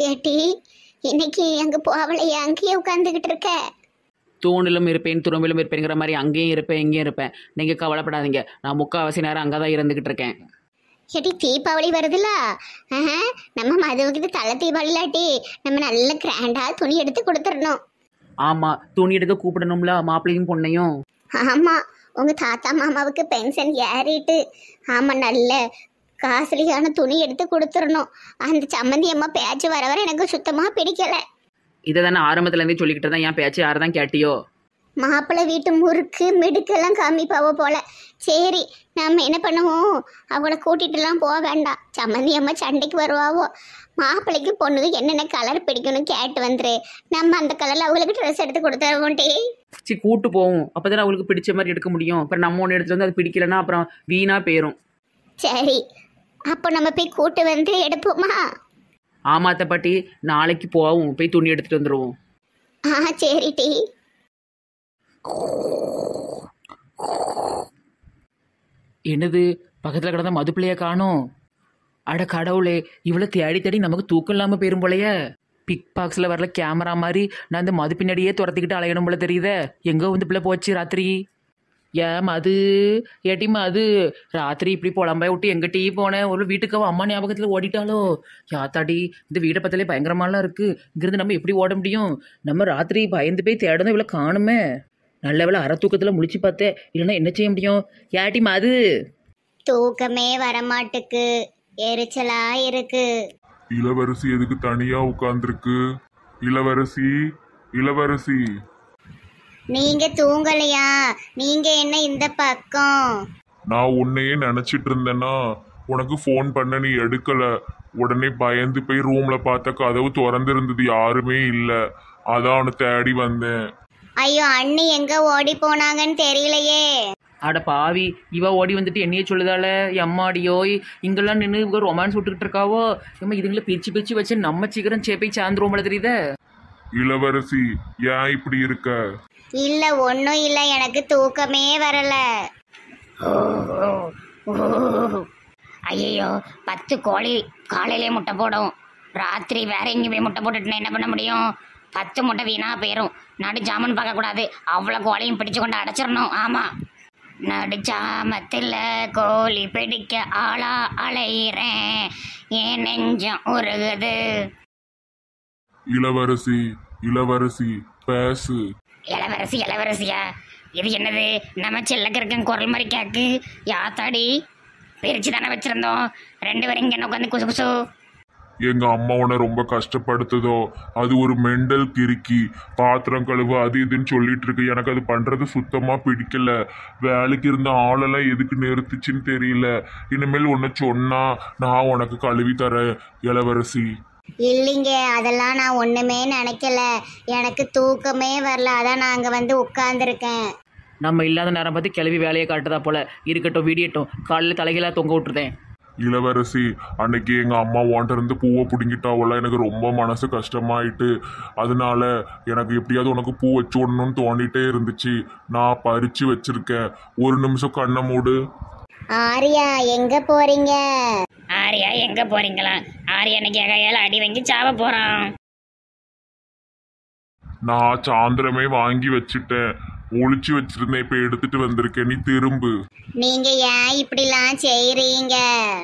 ஏட்டி இன்னைக்கு அங்க போகலையா அங்கேயே உட்காந்துக்கிட்டு இருக்க தூணிலும் இருப்பேன் துரும்பிலும் இருப்பேங்கிற மாதிரி அங்கேயும் இருப்பேன் இங்கேயும் இருப்பேன் நீங்கள் கவலைப்படாதீங்க நான் முக்கால்வாசி நேரம் அங்கே தான் இருந்துக்கிட்டு இருக்கேன் ஏட்டி தீபாவளி வருதுல ஆஹா, நம்ம மதுவுக்கு இது தலை தீபாவளி இல்லாட்டி நம்ம நல்ல கிராண்டா துணி எடுத்து கொடுத்துடணும் ஆமாம் துணி எடுக்க கூப்பிடணும்ல மாப்பிள்ளையும் பொண்ணையும் ஆமா உங்க தாத்தா மாமாவுக்கு பென்ஷன் ஏறிட்டு ஆமா நல்ல காசுலியான துணி எடுத்து கொடுத்துடணும் அந்த சம்மந்தி அம்மா பேச்சு வர வர எனக்கு சுத்தமா பிடிக்கல இதை தானே ஆரம்பத்துலேருந்தே சொல்லிக்கிட்டு தான் என் பேச்சு யார் தான் கேட்டியோ மாப்பிள்ளை வீட்டு முறுக்கு மிடுக்கெல்லாம் காமிப்பாவோ போல சரி நம்ம என்ன பண்ணுவோம் அவளை கூட்டிட்டுலாம் போக வேண்டாம் சம்மந்தி அம்மா சண்டைக்கு வருவாவோ மாப்பிள்ளைக்கு பொண்ணுக்கு என்னென்ன கலர் பிடிக்கும்னு கேட்டு வந்துரு நம்ம அந்த கலரில் அவங்களுக்கு ட்ரெஸ் எடுத்து கொடுத்துருவோண்டி சரி கூட்டு போவோம் அப்போ தானே அவங்களுக்கு பிடிச்ச மாதிரி எடுக்க முடியும் அப்புறம் நம்ம ஒன்று எடுத்துட்டு வந்து அது பிடிக்கலன்னா அப்புறம் வீணாக போயிடும் சரி அப்போ நம்ம போய் கூட்டு வந்து எடுப்போமா ஆமாத்த பாட்டி நாளைக்கு போவோம் போய் துணி எடுத்துகிட்டு வந்துடுவோம் ஆ சரிடி என்னது பக்கத்தில் கிடந்த மது பிள்ளைய காணோம் அட கடவுளே இவ்வளோ தேடி தேடி நமக்கு தூக்கம் இல்லாமல் போயிரும் போலையே பிக் பாக்ஸில் வரல கேமரா மாதிரி நான் இந்த மது பின்னாடியே துரத்திக்கிட்டு அலையணும் போல தெரியுதே எங்கே வந்து பிள்ளை போச்சு ராத்திரி ஏன் மது ஏட்டி மது ராத்திரி இப்படி புலம்பாய் விட்டு எங்க டீ போனேன் ஒரு வீட்டுக்கு அவ அம்மா ஞாபகத்தில் ஓடிட்டாலோ யாத்தாடி இந்த வீடை பத்திலே பயங்கரமாலாம் இருக்கு இங்கிருந்து நம்ம எப்படி ஓட முடியும் நம்ம ராத்திரி பயந்து போய் தேடணும் இவ்வளோ காணுமே நல்ல வேளை அரை தூக்கத்தில் முழிச்சு பார்த்தேன் இல்லைன்னா என்ன செய்ய முடியும் ஏட்டி மது தூக்கமே வரமாட்டுக்கு எரிச்சலா இருக்கு இளவரசி எதுக்கு தனியா உட்கார்ந்துருக்கு இளவரசி இளவரசி நீங்க தூங்கலையா நீங்க என்ன இந்த பக்கம் நான் உன்னையே நினைச்சிட்டு இருந்தேன்னா உனக்கு ஃபோன் பண்ண நீ எடுக்கல உடனே பயந்து போய் ரூம்ல பார்த்த கதவு திறந்திருந்தது யாருமே இல்ல அதான் அவனை தேடி வந்தேன் ஐயோ அண்ணி எங்க ஓடி போனாங்கன்னு தெரியலையே அட பாவி இவ ஓடி வந்துட்டு என்னையே சொல்லுதால எம்மாடியோ இங்கெல்லாம் நின்று இவங்க ரொமான்ஸ் விட்டுக்கிட்டு இருக்காவோ ஏம்மா இதுங்களை பிரிச்சு பிரிச்சு வச்சு நம்ம சீக்கிரம் சேப்பை சாந்துருவோம் போல தெரியுதே இளவரசி ஏன் இப்படி இருக்க இல்ல ஒன்றும் இல்ல எனக்கு தூக்கமே வரல ஐயோ பத்து கோழி காலையிலே முட்டை போடும் ராத்திரி வேற எங்கேயும் போய் முட்டை போட்டுட்டு என்ன பண்ண முடியும் பத்து முட்டை வீணா போயிடும் நடு ஜாமன் பார்க்கக்கூடாது அவ்வளோ கோழியும் பிடிச்சு கொண்டு அடைச்சிடணும் ஆமாம் நடுச்சாமத்தில் கோழி பிடிக்க ஆளா அலையிறேன் என் நெஞ்சம் உருகுது இளவரசி இளவரசி பேசு இளவரசி இளவரசியா இது என்னது நம்ம செல்லக்கருக்கன் குரல் மாதிரி கேக்கு யாத்தாடி பிரிச்சு தானே வச்சிருந்தோம் ரெண்டு பேரும் இங்கே என்ன உட்காந்து குசு குசு எங்க அம்மா உன்னை ரொம்ப கஷ்டப்படுத்துதோ அது ஒரு மெண்டல் கிறுக்கி பாத்திரம் கழுவு அது இதுன்னு சொல்லிட்டு இருக்கு எனக்கு அது பண்றது சுத்தமா பிடிக்கல வேலைக்கு இருந்த ஆளெல்லாம் எதுக்கு நிறுத்துச்சுன்னு தெரியல இனிமேல் உன்னை சொன்னா நான் உனக்கு கழுவி தரேன் இளவரசி இல்லைங்க அதெல்லாம் நான் ஒண்ணுமே நினைக்கல எனக்கு தூக்கமே வரல அதான் நான் அங்க வந்து உட்கார்ந்துருக்கேன் நம்ம இல்லாத நேரம் பார்த்து கிளவி வேலையை காட்டுதா போல இருக்கட்டும் விடியட்டும் காலையில் தலைகளாக தொங்க விட்டுருதேன் இளவரசி அன்னைக்கு எங்க அம்மா உன்ட்ட இருந்து பூவை பிடுங்கிட்டாவெல்லாம் எனக்கு ரொம்ப மனசு கஷ்டமாயிட்டு அதனால எனக்கு எப்படியாவது உனக்கு பூ வச்சு விடணும்னு தோண்டிட்டே இருந்துச்சு நான் பறிச்சு வச்சிருக்கேன் ஒரு நிமிஷம் கண்ணை மூடு ஆரியா எங்க போறீங்க ஆரியா எங்க போறீங்களா ஆரியா இன்னைக்கு கையால அடி வாங்கி சாவ போறான் நான் சாந்திரமே வாங்கி வச்சுட்டேன் ஒளிச்சு வச்சிருந்தேன் இப்ப எடுத்துட்டு வந்திருக்கேன் நீ திரும்பு நீங்க ஏன் இப்படிலாம் செய்றீங்க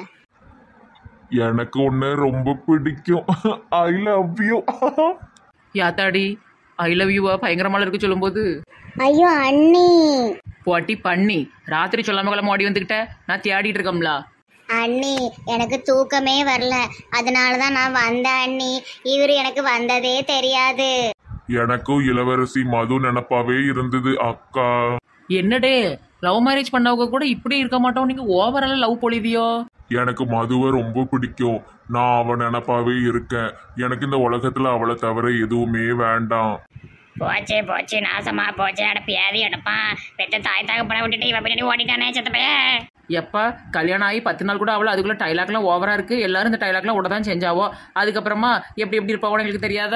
எனக்கு உன்னை ரொம்ப பிடிக்கும் ஐ லவ் யூ யாத்தாடி ஐ லவ் யூவா பயங்கரமாக இருக்கு சொல்லும்போது ஐயோ அண்ணி போட்டி பண்ணி ராத்திரி சொல்லாம கிளம்ப ஓடி வந்துக்கிட்ட நான் தேடிட்டு இருக்கோம்ல அண்ணி எனக்கு தூக்கமே வரல அதனால தான் நான் வந்தேன் அண்ணி இவர் எனக்கு வந்ததே தெரியாது எனக்கும் இளவரசி மது நினப்பாவே இருந்தது அக்கா என்னடே லவ் மேரேஜ் பண்ணவங்க கூட இப்படி இருக்க மாட்டோம் நீங்க ஓவரால லவ் பொழிவியோ எனக்கு மதுவை ரொம்ப பிடிக்கும் நான் அவன் நினப்பாவே இருக்கேன் எனக்கு இந்த உலகத்துல அவளை தவிர எதுவுமே வேண்டாம் போச்சு போச்சு நாசமா போச்சு அட பியாதி எடுப்பான் பெத்த தாய் தகப்பட விட்டுட்டு இவ பின்னாடி ஓடிட்டானே செத்த பைய எப்பா கல்யாணம் ஆகி பத்து நாள் கூட அவளை அதுக்குள்ள டைலாக்லாம் ஓவரா இருக்கு எல்லாரும் இந்த டைலாக்லாம் விட தான் செஞ்சாவோ அதுக்கப்புறமா எப்படி எப்படி இருப்பாவோ எங்களுக்கு தெரியாதா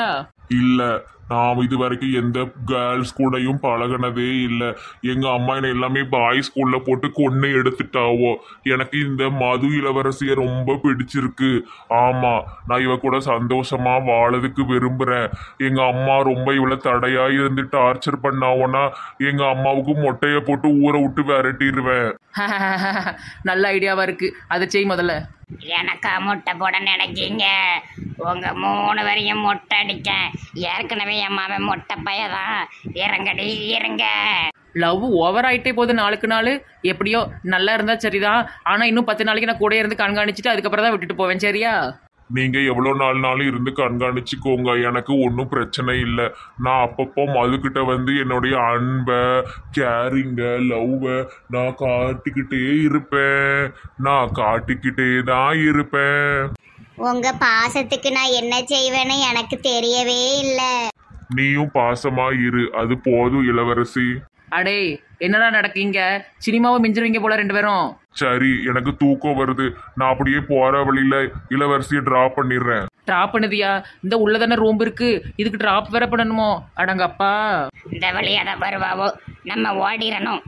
இல்ல நான் இது வரைக்கும் எந்த கேர்ள்ஸ் கூடயும் பழகுனதே இல்லை எங்க அம்மா என்னை எல்லாமே பாய் ஸ்கூல்ல போட்டு கொண்டு எடுத்துட்டாவோ எனக்கு இந்த மது இளவரசிய ரொம்ப பிடிச்சிருக்கு ஆமா நான் இவ கூட சந்தோஷமா வாழறதுக்கு விரும்புறேன் எங்க அம்மா ரொம்ப இவளை தடையா இருந்து டார்ச்சர் பண்ணாவோன்னா எங்க அம்மாவுக்கு மொட்டைய போட்டு ஊரை விட்டு விரட்டிடுவேன் நல்ல ஐடியாவா இருக்கு அதை செய் முதல்ல எனக்கா முட்டை போட நினைக்கீங்க உங்க மூணு வரையும் முட்டை அடிக்க ஏற்கனவே என் மாமன் முட்டை பையதான் இறங்கடி இறங்க லவ் ஓவர் ஆயிட்டே போகுது நாளுக்கு நாள் எப்படியோ நல்லா இருந்தா சரிதான் ஆனா இன்னும் பத்து நாளைக்கு நான் கூட இருந்து கண்காணிச்சுட்டு அதுக்கப்புறம் தான் விட்டுட்டு போவேன் சரியா நீங்க எவ்வளோ நாள் நாளும் இருந்து கண்காணிச்சுக்கோங்க எனக்கு ஒன்றும் பிரச்சனை இல்லை நான் அப்பப்போ மதுக்கிட்ட வந்து என்னுடைய அன்பை கேரிங்க லவ்வை நான் காட்டிக்கிட்டே இருப்பேன் நான் காட்டிக்கிட்டே தான் இருப்பேன் உங்க பாசத்துக்கு நான் என்ன செய்வேன்னு எனக்கு தெரியவே இல்லை நீயும் பாசமா இரு அது போதும் இளவரசி அடே என்னடா நடக்கீங்க சினிமாவை மிஞ்சிருவீங்க போல ரெண்டு பேரும் சரி எனக்கு தூக்கம் வருது நான் அப்படியே போற வழியில இளவரசியை டிராப் பண்ணிடுறேன் ட்ராப் பண்ணுதியா இந்த உள்ளதானே ரூம் இருக்கு இதுக்கு ட்ராப் வேற பண்ணணுமோ அடங்கப்பா இந்த வழியாக தான் வருவாவோ நம்ம ஓடிடணும்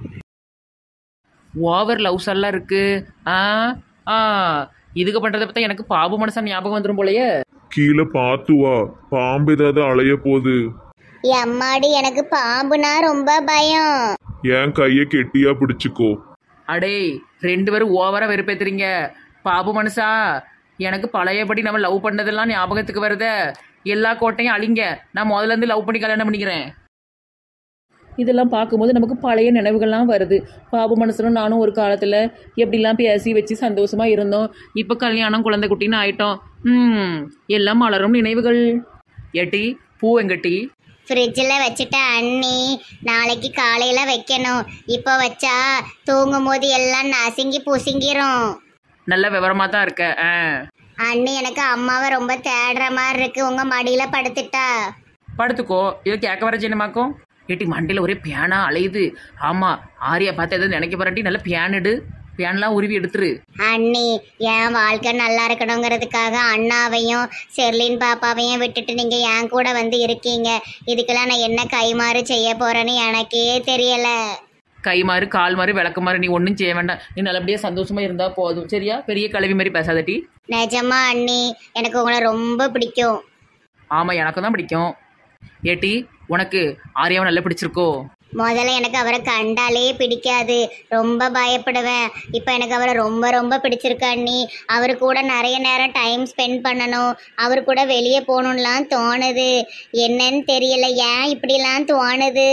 ஓவர் லவ்ஸ் எல்லாம் இருக்கு ஆ ஆ இதுக்கு பண்றதை பார்த்தா எனக்கு பாபு மனசா ஞாபகம் வந்துடும் போலயே கீழே பார்த்து வா பாம்பு ஏதாவது அலைய போகுது எம்மாடி எனக்கு பாம்புனா ரொம்ப பயம் என் கையை கெட்டியா பிடிச்சுக்கோ அடே ரெண்டு பேரும் ஓவரா வெறுப்பேத்துறீங்க பாபு மனசா எனக்கு பழையபடி நம்ம லவ் பண்ணதெல்லாம் ஞாபகத்துக்கு வருதே எல்லா கோட்டையும் அழிங்க நான் முதல்ல இருந்து லவ் பண்ணி கல்யாணம் பண்ணிக்கிறேன் இதெல்லாம் பார்க்கும்போது நமக்கு பழைய நினைவுகள்லாம் வருது பாபு மனசனும் நானும் ஒரு காலத்தில் எப்படிலாம் பேசி வச்சு சந்தோஷமா இருந்தோம் இப்போ கல்யாணம் குழந்தை குட்டின்னு ஆயிட்டோம் ம் எல்லாம் மலரும் நினைவுகள் ஏட்டி பூ எங்கட்டி ஃப்ரிட்ஜில் வச்சுட்ட அண்ணி நாளைக்கு காலையில் வைக்கணும் இப்போ வச்சா தூங்கும் போது எல்லாம் நசுங்கி புசுங்கிரும் நல்ல விவரமாக தான் இருக்க ஆ அண்ணி எனக்கு அம்மாவை ரொம்ப தேடுற மாதிரி இருக்கு உங்க மடியில படுத்துட்டா படுத்துக்கோ இதை கேட்க வர செய்யணுமாக்கும் ஏட்டி மண்டையில் ஒரே பியானா அலையுது ஆமாம் ஆரியா பார்த்து எதாவது நினைக்க போறாட்டி நல்லா பியானிடு பியான்லாம் உருவி எடுத்துரு அண்ணி என் வாழ்க்கை நல்லா இருக்கணுங்கிறதுக்காக அண்ணாவையும் செர்லின் பாப்பாவையும் விட்டுட்டு நீங்க என் கூட வந்து இருக்கீங்க இதுக்கெல்லாம் நான் என்ன கைமாறு செய்ய போறேன்னு எனக்கே தெரியல கை மாறு கால் மாறு விளக்கு மாறு நீ ஒன்றும் செய்ய வேண்டாம் நீ நல்லபடியாக சந்தோஷமா இருந்தா போதும் சரியா பெரிய கலவி மாதிரி பேசாதட்டி நிஜமா அண்ணி எனக்கு உங்களை ரொம்ப பிடிக்கும் ஆமாம் எனக்கும் தான் பிடிக்கும் ஏட்டி உனக்கு ஆரியாவை நல்லா பிடிச்சிருக்கோ முதல்ல எனக்கு அவரை கண்டாலே பிடிக்காது ரொம்ப பயப்படுவேன் இப்போ எனக்கு அவரை ரொம்ப ரொம்ப பிடிச்சிருக்கு அண்ணி அவர் கூட நிறைய நேரம் டைம் ஸ்பெண்ட் பண்ணணும் அவர் கூட வெளியே போகணும்லாம் தோணுது என்னன்னு தெரியல ஏன் இப்படிலாம் தோணுது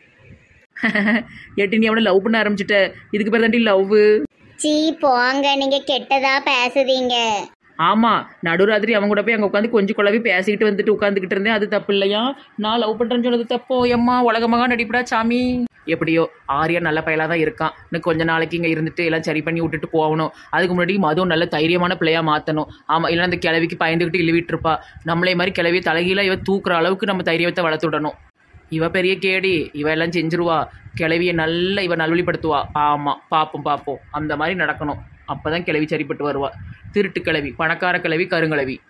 ஏட்டி நீ அவனை லவ் பண்ண ஆரம்பிச்சிட்ட இதுக்கு பேர் தாண்டி லவ் சீ போங்க நீங்கள் கெட்டதா பேசுதீங்க ஆமாம் நடுராத்திரி அவங்க கூட போய் அங்கே உட்காந்து கொஞ்சம் குழவி பேசிக்கிட்டு வந்துட்டு உட்காந்துக்கிட்டு இருந்தேன் அது தப்பு இல்லையா நான் லவ் பண்ணுறேன்னு சொன்னது தப்போ எம்மா உலகமாக நடிப்படா சாமி எப்படியோ ஆரியா நல்ல பயலாக தான் இருக்கான் இன்னும் கொஞ்ச நாளைக்கு இங்கே இருந்துட்டு எல்லாம் சரி பண்ணி விட்டுட்டு போகணும் அதுக்கு முன்னாடி மதுவும் நல்ல தைரியமான பிள்ளையாக மாற்றணும் ஆமாம் இல்லைன்னா அந்த கிளவிக்கு பயந்துக்கிட்டு இழுவிட்டு இருப்பா நம்மளே மாதிரி கிளவி தலைகீழ இவ தூக்குற அளவுக்கு நம்ம தைரியத்தை வளர்த்து விடணும் இவ பெரிய கேடி இவ எல்லாம் செஞ்சிருவா கிளவியை நல்லா இவ நல்வழிப்படுத்துவா ஆமாம் பார்ப்போம் பார்ப்போம் அந்த மாதிரி நடக்கணும் அப்போ தான் கிளவி சரிப்பட்டு வருவா திருட்டு கிளவி பணக்கார கிளவி கருங்கிளவி